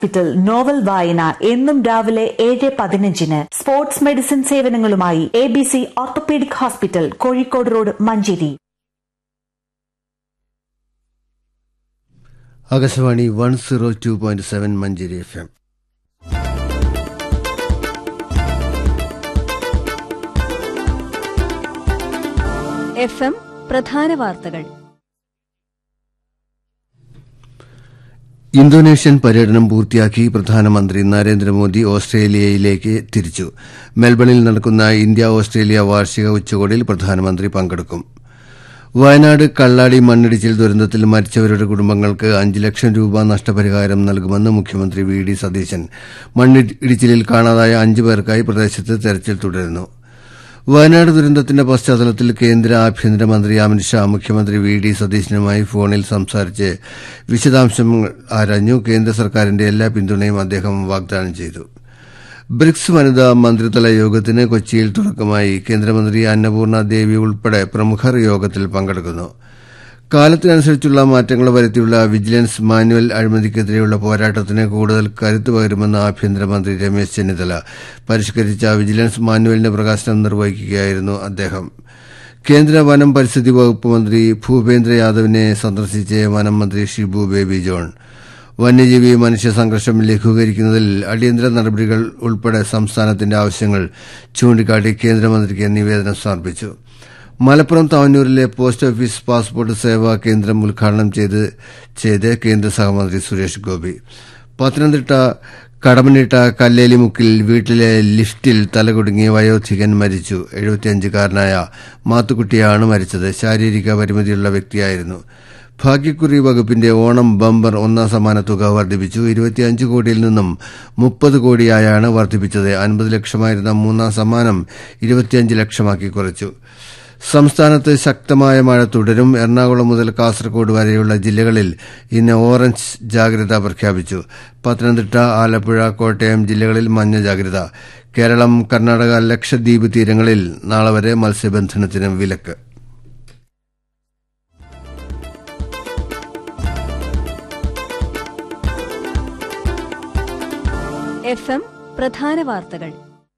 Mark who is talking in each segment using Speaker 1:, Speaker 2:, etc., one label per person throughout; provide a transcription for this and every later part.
Speaker 1: hospital novel വായന എന്നും രാവിലെ ഏഴ് പതിനഞ്ചിന് സ്പോർട്സ് മെഡിസിൻ സേവനങ്ങളുമായി A B C orthopaedic hospital Kozhikode road Manjeri
Speaker 2: Akashvani one zero two point seven Manjeri F M
Speaker 3: F M പ്രധാന വാർത്തകൾ
Speaker 2: ഇന്തോനേഷ്യൻ പര്യടനം പൂർത്തിയാക്കി പ്രധാനമന്ത്രി നരേന്ദ്രമോദി ഓസ്ട്രേലിയയിലേക്ക് തിരിച്ചു മെൽബണിൽ നടക്കുന്ന ഇന്ത്യ ഓസ്ട്രേലിയ വാർഷിക ഉച്ചകോടിയിൽ പ്രധാനമന്ത്രി പങ്കെടുക്കും വയനാട് കള്ളാടി മണ്ണിടിച്ചിൽ ദുരന്തത്തിൽ മരിച്ചവരുടെ കുടുംബങ്ങൾക്ക് അഞ്ച് ലക്ഷം രൂപ നഷ്ടപരിഹാരം നൽകുമെന്ന് മുഖ്യമന്ത്രി വി ഡി സതീശൻ മണ്ണിടിച്ചിലിൽ കാണാതായ അഞ്ചു പേർക്കായി പ്രദേശത്ത് തെരച്ചിൽ തുടരുന്നു വയനാട് ദുരന്തത്തിന്റെ പശ്ചാത്തലത്തിൽ കേന്ദ്ര ആഭ്യന്തരമന്ത്രി അമിത്ഷാ മുഖ്യമന്ത്രി വി ഡി സതീശനുമായി ഫോണിൽ സംസാരിച്ച് വിശദാംശങ്ങൾ ആരാഞ്ഞു കേന്ദ്ര സർക്കാരിന്റെ എല്ലാ പിന്തുണയും അദ്ദേഹം വാഗ്ദാനം ചെയ്തു ബ്രിക്സ് വനിതാ മന്ത്രിതല യോഗത്തിന് കൊച്ചിയിൽ തുടക്കമായി കേന്ദ്രമന്ത്രി അന്നപൂർണ ദേവി ഉൾപ്പെടെ പ്രമുഖർ യോഗത്തിൽ പങ്കെടുക്കുന്നു കാലത്തിനനുസരിച്ചുള്ള മാറ്റങ്ങൾ വരുത്തിയുള്ള വിജിലൻസ് മാനുവൽ അഴിമതിക്കെതിരെയുള്ള പോരാട്ടത്തിന് കൂടുതൽ കരുത്ത് പകരുമെന്ന് ആഭ്യന്തരമന്ത്രി രമേശ് ചെന്നിത്തല പരിഷ്കരിച്ച വിജിലൻസ് മാനുവലിന്റെ പ്രകാശനം നിർവഹിക്കുകയായിരുന്നു അദ്ദേഹം കേന്ദ്ര വനം പരിസ്ഥിതി വകുപ്പ് മന്ത്രി ഭൂപേന്ദ്ര യാദവിനെ സന്ദർശിച്ച് വനം മന്ത്രി ഷിബു ബേബി ജോൺ വന്യജീവി മനുഷ്യ സംഘർഷം ലഘൂകരിക്കുന്നതിൽ അടിയന്തര നടപടികൾ ഉൾപ്പെടെ സംസ്ഥാനത്തിന്റെ ആവശ്യങ്ങൾ ചൂണ്ടിക്കാട്ടി കേന്ദ്രമന്ത്രിക്ക് നിവേദനം സമർപ്പിച്ചു മലപ്പുറം താവന്നൂരിലെ post office passport Seva Kendram ഉദ്ഘാടനം ചെയ്ത് ചെയ്ത് കേന്ദ്ര സഹമന്ത്രി സുരേഷ് ഗോപി പത്തനംതിട്ട കടമനിട്ട കല്ലേലിമുക്കിൽ വീട്ടിലെ ലിഫ്റ്റിൽ തലകുടുങ്ങി വയോധികൻ മരിച്ചു എഴുപത്തിയഞ്ചുകാരനായ മാത്തുക്കുട്ടിയാണ് മരിച്ചത് ശാരീരിക പരിമിതിയുള്ള വ്യക്തിയായിരുന്നു ഭാഗ്യക്കുറി വകുപ്പിന്റെ ഓണം ബമ്പർ ഒന്നാം സമ്മാന തുക വർദ്ധിപ്പിച്ചു ഇരുപത്തിയഞ്ച് കോടിയിൽ നിന്നും മുപ്പത് കോടിയായാണ് വർദ്ധിപ്പിച്ചത് അൻപത് ലക്ഷമായിരുന്ന മൂന്നാം സമ്മാനം ഇരുപത്തിയഞ്ച് ലക്ഷമാക്കി കുറച്ചു സംസ്ഥാനത്ത് ശക്തമായ മഴ തുടരും എറണാകുളം മുതൽ കാസർഗോഡ് വരെയുള്ള ജില്ലകളിൽ ഇന്ന് ഓറഞ്ച് ജാഗ്രത പ്രഖ്യാപിച്ചു പത്തനംതിട്ട ആലപ്പുഴ കോട്ടയം ജില്ലകളിൽ മഞ്ഞ ജാഗ്രത കേരളം കർണാടക ലക്ഷദ്വീപ് തീരങ്ങളിൽ നാളെ വരെ മത്സ്യബന്ധനത്തിന് വിലക്ക്
Speaker 3: എഫ് എം പ്രധാന വാർത്തകൾ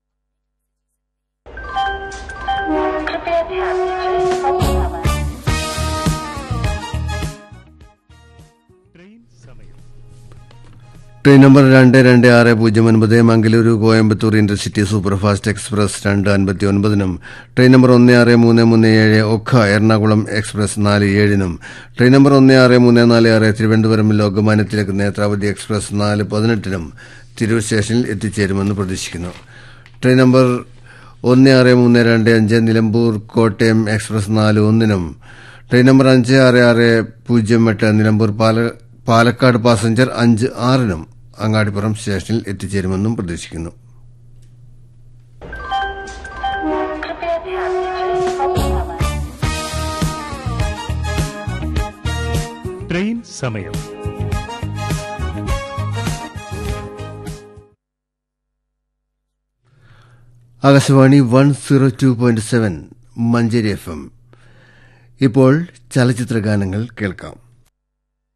Speaker 2: ട്രെയിൻ നമ്പർ രണ്ട് രണ്ട് ആറ് പൂജ്യം ഒൻപത് Mangaluru Coimbatore intercity superfast express രണ്ട് അൻപത്തി ഒൻപതിനും ട്രെയിൻ നമ്പർ ഒന്ന് ആറ് മൂന്ന് മൂന്ന് ഏഴ് ഒഖ എറണാകുളം എക്സ്പ്രസ് നാല് ഏഴിനും ട്രെയിൻ നമ്പർ ഒന്ന് ആറ് മൂന്ന് നാല് ആറ് തിരുവനന്തപുരം ലോകമാന്യത്തിലേക്ക് നേത്രാവതി എക്സ്പ്രസ് നാല് പതിനെട്ടിനും തിരൂർ സ്റ്റേഷനിൽ എത്തിച്ചേരുമെന്ന് പ്രതീക്ഷിക്കുന്നു ട്രെയിൻ നമ്പർ ഒന്ന് ആറ് മൂന്ന് രണ്ട് അഞ്ച് നിലമ്പൂർ കോട്ടയം എക്സ്പ്രസ് നാല് ഒന്നിനും ട്രെയിൻ നമ്പർ അഞ്ച് ആറ് ആറ് പൂജ്യം എട്ട് നിലമ്പൂർ പാല പാലക്കാട് പാസഞ്ചർ അഞ്ച് ആറിനും അങ്ങാടിപ്പുറം സ്റ്റേഷനിൽ എത്തിച്ചേരുമെന്നും പ്രതീക്ഷിക്കുന്നു
Speaker 4: ട്രെയിൻ സമയം
Speaker 2: Akashvani one zero two point seven Manjeri F M ഇപ്പോൾ ചലച്ചിത്ര ഗാനങ്ങൾ കേൾക്കാം